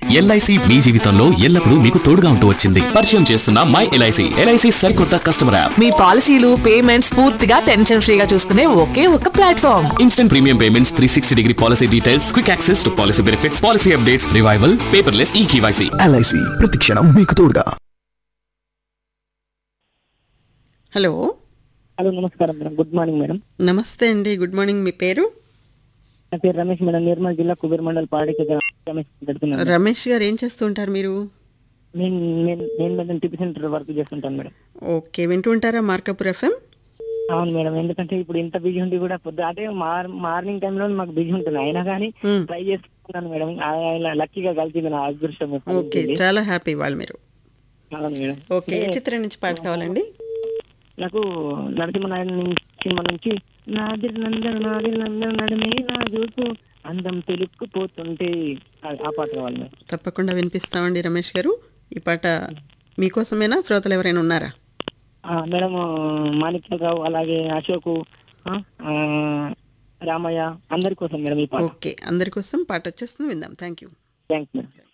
LIC మీ జీవితంలో ఎల్లప్పుడూ మీకు తోడుగా ఉంటూ వచ్చింది పరిచయం చేస్తున్న మై ఎల్ఐసి ఎల్ఐసి సరికొత్త కస్టమర్ యాప్ మీ పాలసీలు పేమెంట్స్ పూర్తిగా టెన్షన్ ఫ్రీగా చూసుకునే ఒకే ఒక platform instant premium payments three sixty degree policy details quick access to policy benefits policy updates revival paperless e KYC LIC ప్రతిక్షణం మీకు తోడుగా హలో హలో నమస్కారం మేడం గుడ్ మార్నింగ్ మేడం నమస్తే అండి గుడ్ మార్నింగ్ మీ పేరు నా పేరు రమేష్ మేడం నిర్మల్ జిల్లా కుబేర్ మండల్ పాడికి రమేష్ పెడుతున్నాను మేడం. రమేష్ గారు ఏం చేస్తూ ఉంటారు మీరు నేను నేను నేను మేడం టిపి సెంటర్ వర్క్ చేస్తుంటాను మేడం ఓకే వింటూ ఉంటారా మార్కపూర్ ఎఫ్ఎం అవును మేడం ఎందుకంటే ఇప్పుడు ఇంత బిజీ ఉండి కూడా పొద్దు అదే మార్ మార్నింగ్ టైంలో మాకు బిజీ ఉంటుంది అయినా కానీ Hmm. ట్రై చేస్తున్నాను మేడం ఆయన లక్కీగా కలిసింది నా అదృష్టం ఓకే చాలా హ్యాపీ వాళ్ళు మీరు అవును మేడం ఓకే ఏ చిత్రం నుంచి పాట కావాలండి నాకు నరసింహనాయుడు నుంచి సినిమా నుంచి నాది నందరు నాది నందరు నడిమే నా చూపు అందం తెలుక్కుపోతుంటే ఆ- ఆ పాట కావాలి మేడం తప్పకుండా వినిపిస్తామండి రమేష్ గారు ఈ పాట మీకోసమేనా శ్రోతలు ఎవరైనా ఉన్నారా ఆ, మేడం మాణిక్యరావు అలాగే అశోకు ఆ, ఆ, రామయ్య అందరి కోసం మేడం ఈ పాట ఓకే అందరి కోసం పాట వచ్చేస్తుంది విందాం థ్యాంక్ యూ థ్యాంక్స్ మేడం